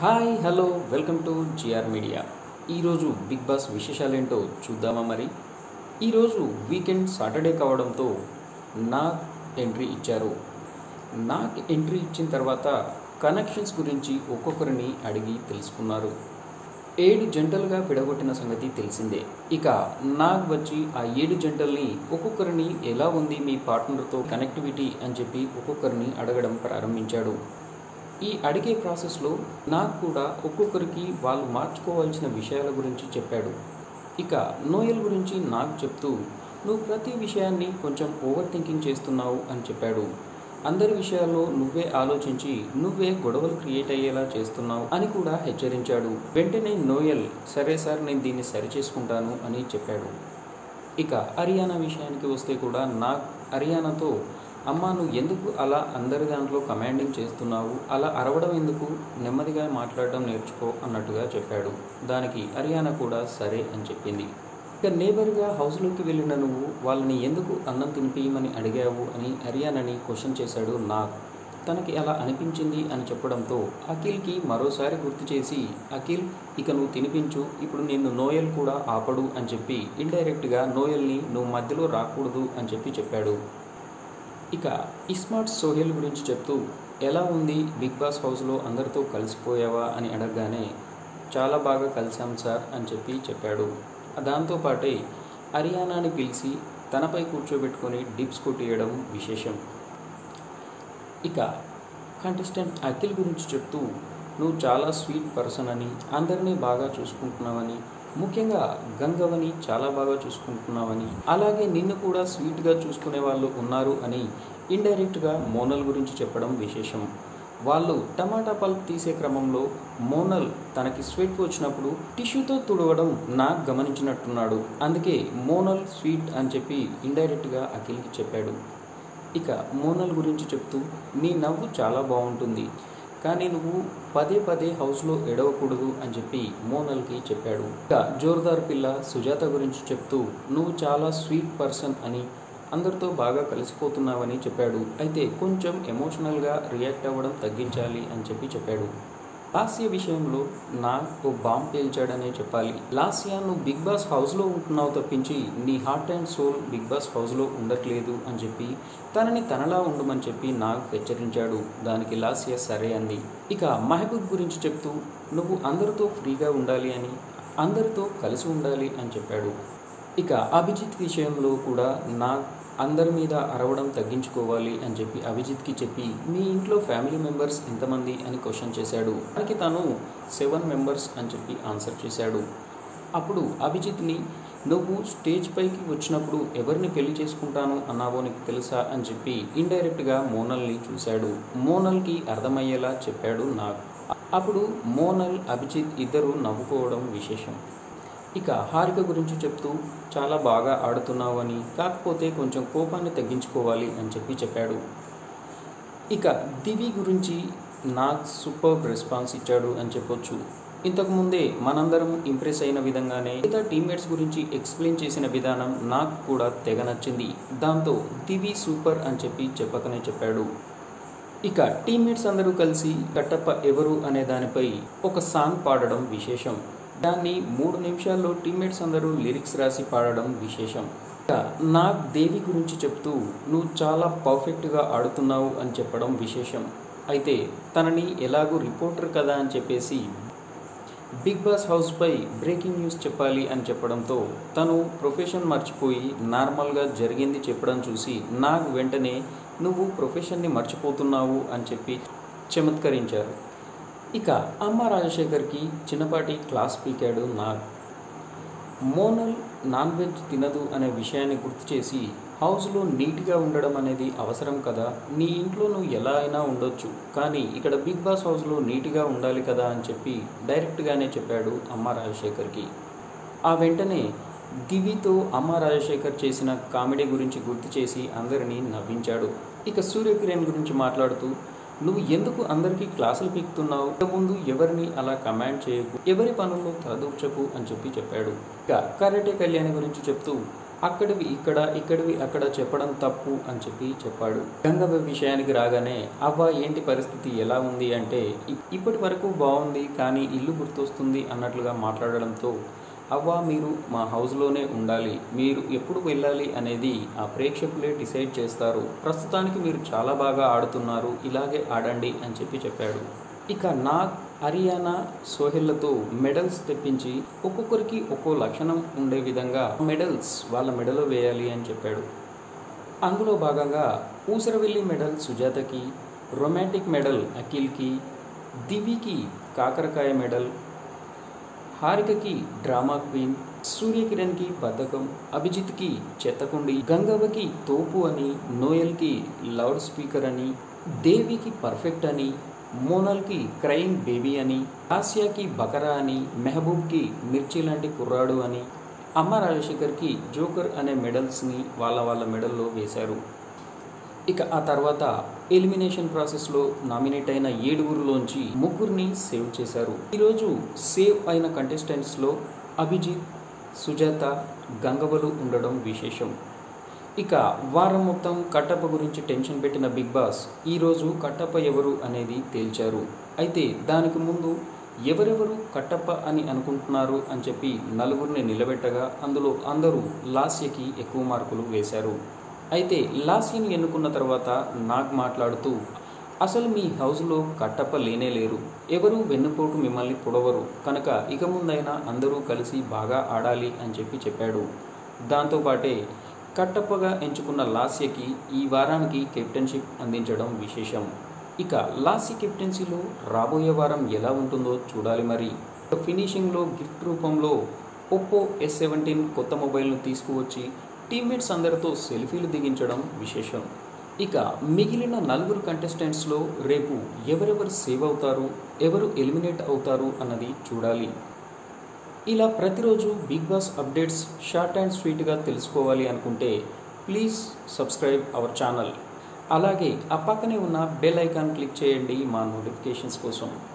hi hello welcome to GR media ఈరోజు Bigg Boss విశేషాలేంటో చూద్దామా మరి ఈరోజు వీకెండ్ సాటర్డే కావడంతో నాగ్ ఎంట్రీ ఇచ్చారు నాగ్ ఎంట్రీ ఇచ్చిన తర్వాత కనెక్షన్స్ గురించి ఒక్కొక్కరిని అడిగి తెలుసుకున్నారు ఏడు జంటలుగా విడగొట్టిన సంగతి తెలిసిందే ఇక నాగ్ వచ్చి ఆ ఏడు జంటల్ని ఒక్కొక్కరిని ఎలా ఉంది మీ పార్ట్నర్తో కనెక్టివిటీ అని చెప్పి ఒక్కొక్కరిని అడగడం ప్రారంభించాడు ఈ అడిగే ప్రాసెస్లో నాకు కూడా ఒక్కొక్కరికి వాళ్ళు మార్చుకోవాల్సిన విషయాల గురించి చెప్పాడు ఇక నోయల్ గురించి నాకు చెప్తూ నువ్వు ప్రతి విషయాన్ని కొంచెం ఓవర్ థింకింగ్ చేస్తున్నావు అని చెప్పాడు అందరి విషయాల్లో నువ్వే ఆలోచించి నువ్వే గొడవలు క్రియేట్ అయ్యేలా చేస్తున్నావు అని కూడా హెచ్చరించాడు వెంటనే నోయల్ సరే సార్ నేను దీన్ని సరి చేసుకుంటాను అని చెప్పాడు ఇక హర్యానా విషయానికి వస్తే కూడా నాకు హర్యానాతో అమ్మ నువ్వు ఎందుకు అలా అందరి దాంట్లో కమాండింగ్ చేస్తున్నావు అలా అరవడం ఎందుకు నెమ్మదిగా మాట్లాడడం నేర్చుకో అన్నట్టుగా చెప్పాడు దానికి హర్యానా కూడా సరే అని చెప్పింది ఇక నేబర్గా హౌస్లోకి వెళ్ళిన నువ్వు వాళ్ళని ఎందుకు అన్నం తినిపించమని అడిగావు అని హర్యానాని క్వశ్చన్ చేశాడు నాగ్ తనకి అలా అనిపించింది అని చెప్పడంతో అఖిల్కి మరోసారి గుర్తు చేసి అఖిల్ ఇక నువ్వు తినిపించు ఇప్పుడు నిన్ను నోయల్ కూడా ఆపడు అని చెప్పి ఇండైరెక్ట్గా నోయల్ని నువ్వు మధ్యలో రాకూడదు అని చెప్పి చెప్పాడు ఇక ఇస్మార్ట్ సోహెల్ గురించి చెప్తూ ఎలా ఉంది బిగ్ బాస్ హౌస్లో అందరితో కలిసిపోయావా అని అడగగానే చాలా బాగా కలిసాం సార్ అని చెప్పి చెప్పాడు దాంతోపాటే హర్యానాని పిలిచి తనపై కూర్చోబెట్టుకొని డిప్స్ కొట్టియడం విశేషం ఇక కంటెస్టెంట్ అఖిల్ గురించి చెప్తూ నువ్వు చాలా స్వీట్ పర్సన్ అని అందరినీ బాగా చూసుకుంటున్నావని ముఖ్యంగా గంగవని చాలా బాగా చూసుకుంటున్నావని అలాగే నిన్ను కూడా స్వీట్గా చూసుకునే వాళ్ళు ఉన్నారు అని ఇండైరెక్ట్గా మోనల్ గురించి చెప్పడం విశేషం వాళ్ళు టమాటా పల్ప్ తీసే క్రమంలో మోనల్ తనకి స్వీట్ వచ్చినప్పుడు టిష్యూతో తుడవడం నాకు గమనించినట్టున్నాడు అందుకే మోనల్ స్వీట్ అని చెప్పి ఇండైరెక్ట్గా అఖిల్కి చెప్పాడు ఇక మోనల్ గురించి చెప్తూ నీ నవ్వు చాలా బాగుంటుంది కానీ నువ్వు పదే పదే హౌస్లో ఎడవకూడదు అని చెప్పి మోనల్కి చెప్పాడు ఇక జోర్దార్ పిల్ల సుజాత గురించి చెప్తూ నువ్వు చాలా స్వీట్ పర్సన్ అని అందరితో బాగా కలిసిపోతున్నావని చెప్పాడు అయితే కొంచెం ఎమోషనల్గా రియాక్ట్ అవ్వడం తగ్గించాలి అని చెప్పి చెప్పాడు లాస్య విషయంలో నాకు బాంబ్ పేల్చాడనే చెప్పాలి లాస్యా నువ్వు బిగ్ బాస్ హౌస్లో ఉంటున్నావు తప్పించి నీ heart and soul Bigg Boss హౌస్లో ఉండట్లేదు అని చెప్పి తనని తనలా ఉండమని చెప్పి నాకు హెచ్చరించాడు దానికి లాస్య సరే అంది ఇక మహబూబ్ గురించి చెప్తూ నువ్వు అందరితో ఫ్రీగా ఉండాలి అని అందరితో కలిసి ఉండాలి అని చెప్పాడు ఇక అభిజిత్ విషయంలో కూడా నా అందరి మీద అరవడం తగ్గించుకోవాలి అని చెప్పి అభిజిత్కి చెప్పి మీ ఇంట్లో ఫ్యామిలీ మెంబర్స్ ఎంతమంది అని క్వశ్చన్ చేశాడు దానికి తను సెవెన్ మెంబర్స్ అని చెప్పి ఆన్సర్ చేశాడు అప్పుడు అభిజిత్ని నువ్వు స్టేజ్ పైకి వచ్చినప్పుడు ఎవరిని పెళ్లి చేసుకుంటాను అన్నావో నీకు తెలుసా అని చెప్పి ఇండైరెక్ట్గా మోనల్ని చూశాడు మోనల్కి అర్థమయ్యేలా చెప్పాడు నాకు అప్పుడు మోనల్ అభిజిత్ ఇద్దరు నవ్వుకోవడం విశేషం ఇక హారిక గురించి చెప్తూ చాలా బాగా ఆడుతున్నావని కాకపోతే కొంచెం కోపాన్ని తగ్గించుకోవాలి అని చెప్పి చెప్పాడు ఇక దివి గురించి నాకు సూపర్ రెస్పాన్స్ ఇచ్చాడు అని చెప్పొచ్చు ఇంతకుముందే మనందరం ఇంప్రెస్ అయిన విధంగానే మిగతా టీమ్మేట్స్ గురించి ఎక్స్ప్లెయిన్ చేసిన విధానం నాకు కూడా తెగ నచ్చింది దాంతో దివి సూపర్ అని చెప్పి చెప్పకనే చెప్పాడు ఇక టీమ్మేట్స్ అందరూ కలిసి కట్టప్ప ఎవరు అనే దానిపై ఒక సాంగ్ పాడడం విశేషం దాన్ని మూడు నిమిషాల్లో టీమ్మేట్స్ అందరూ లిరిక్స్ రాసి పాడడం విశేషం ఇక నాగ్ దేవి గురించి చెప్తూ నువ్వు చాలా పర్ఫెక్ట్గా ఆడుతున్నావు అని చెప్పడం విశేషం అయితే తనని ఎలాగూ రిపోర్టర్ కదా అని చెప్పేసి బిగ్ బాస్ హౌస్పై బ్రేకింగ్ న్యూస్ చెప్పాలి అని చెప్పడంతో తను ప్రొఫెషన్ మర్చిపోయి నార్మల్గా జరిగింది చెప్పడం చూసి నాగ్ వెంటనే నువ్వు ప్రొఫెషన్ని మర్చిపోతున్నావు అని చెప్పి చమత్కరించారు ఇక అమ్మ రాజశేఖర్కి చిన్నపాటి క్లాస్ పీకాడు నాగ్ మోనల్ నాన్ వెజ్ తినదు అనే విషయాన్ని గుర్తు చేసి హౌస్లో నీట్గా ఉండడం అనేది అవసరం కదా నీ ఇంట్లో నువ్వు ఎలా అయినా ఉండొచ్చు కానీ ఇక్కడ బిగ్ బాస్ హౌస్లో నీట్గా ఉండాలి కదా అని చెప్పి డైరెక్ట్గానే చెప్పాడు అమ్మ రాజశేఖర్కి ఆ వెంటనే దివితో అమ్మ రాజశేఖర్ చేసిన కామెడీ గురించి గుర్తు చేసి అందరినీ నవ్వించాడు ఇక సూర్యకిరణ్ గురించి మాట్లాడుతూ నువ్వు ఎందుకు అందరికీ క్లాసులు పీకుతున్నావు ముందు ఎవరిని అలా కమాండ్ చేయకు ఎవరి పనుల్లో తలదూర్చకు అని చెప్పి చెప్పాడు ఇక కరాటే కళ్యాణి గురించి చెప్తూ అక్కడివి ఇక్కడ ఇక్కడివి అక్కడ చెప్పడం తప్పు అని చెప్పి చెప్పాడు గంగవ్వ విషయానికి రాగానే అవ్వ ఏంటి పరిస్థితి ఎలా ఉంది అంటే "ఇప్- ఇప్పటి వరకు బాగుంది కానీ ఇల్లు గుర్తొస్తుంది అన్నట్లుగా మాట్లాడడంతో అవ్వ మీరు మా హౌస్లోనే ఉండాలి మీరు ఎప్పుడు వెళ్ళాలి అనేది ఆ ప్రేక్షకులే డిసైడ్ చేస్తారు ప్రస్తుతానికి మీరు చాలా బాగా ఆడుతున్నారు ఇలాగే ఆడండి అని చెప్పి చెప్పాడు ఇక నాగ్ హరియానా సోహెళ్లతో మెడల్స్ తెప్పించి ఒక్కొక్కరికి ఒక్కో లక్షణం ఉండే విధంగా మెడల్స్ వాళ్ళ మెడలో వేయాలి అని చెప్పాడు అందులో భాగంగా ఊసరవెల్లి మెడల్ సుజాతకి రొమాంటిక్ మెడల్ అఖిల్కి దివికి కాకరకాయ మెడల్ హారికకి డ్రామా క్వీన్ సూర్యకిరణ్కి పథకం అభిజిత్కి చెత్తకుండి గంగవ్వకి తోపు అని నోయల్కి లౌడ్ స్పీకర్ అని దేవికి పర్ఫెక్ట్ అని మోనల్కి క్రైమ్ బేబీ అని ఆసియాకి బకరా అని మెహబూబ్కి మిర్చి లాంటి కుర్రాడు అని అమ్మ రాజశేఖర్కి జోకర్ అనే మెడల్స్ని వాళ్ళ వాళ్ళ మెడల్లో వేశారు ఇక ఆ తర్వాత ఎలిమినేషన్ ప్రాసెస్లో నామినేట్ అయిన ఏడుగురులోంచి ముగ్గురిని సేవ్ చేశారు ఈరోజు సేవ్ అయిన కంటెస్టెంట్స్లో అభిజిత్ సుజాత గంగవలు ఉండడం విశేషం ఇక వారం మొత్తం కట్టప్ప గురించి టెన్షన్ పెట్టిన బిగ్ బాస్ ఈరోజు కట్టప్ప ఎవరు అనేది తేల్చారు అయితే దానికి ముందు ఎవరెవరు కట్టప్ప అని అనుకుంటున్నారు అని చెప్పి నలుగురిని నిలబెట్టగా అందులో అందరూ లాస్యకి ఎక్కువ మార్కులు వేశారు అయితే లాస్యని ఎన్నుకున్న తర్వాత నాగ్ మాట్లాడుతూ అసలు మీ హౌస్లో కట్టప్ప లేనే లేరు ఎవరు వెన్నుపోటు మిమ్మల్ని పొడవరు కనుక ఇక ముందైనా అందరూ కలిసి బాగా ఆడాలి అని చెప్పి చెప్పాడు దాంతోపాటే కట్టప్పగా ఎంచుకున్న లాస్యకి ఈ వారానికి కెప్టెన్షిప్ అందించడం విశేషం ఇక లాస్య కెప్టెన్సీలో రాబోయే వారం ఎలా ఉంటుందో చూడాలి మరి ఇక ఫినిషింగ్లో గిఫ్ట్ రూపంలో ఒప్పో ఎస్ సెవెంటీన్ కొత్త మొబైల్ను తీసుకువచ్చి టీమ్మేట్స్ అందరితో సెల్ఫీలు దిగించడం విశేషం ఇక మిగిలిన నలుగురు కంటెస్టెంట్స్లో రేపు ఎవరెవరు సేవ్ అవుతారు ఎవరు ఎలిమినేట్ అవుతారు అన్నది చూడాలి ఇలా ప్రతిరోజు Bigg Boss updates short and స్వీట్గా తెలుసుకోవాలి అనుకుంటే ప్లీజ్ సబ్స్క్రైబ్ అవర్ ఛానల్ అలాగే ఆ పక్కనే ఉన్న బెల్ ఐకాన్ క్లిక్ చేయండి మా నోటిఫికేషన్స్ కోసం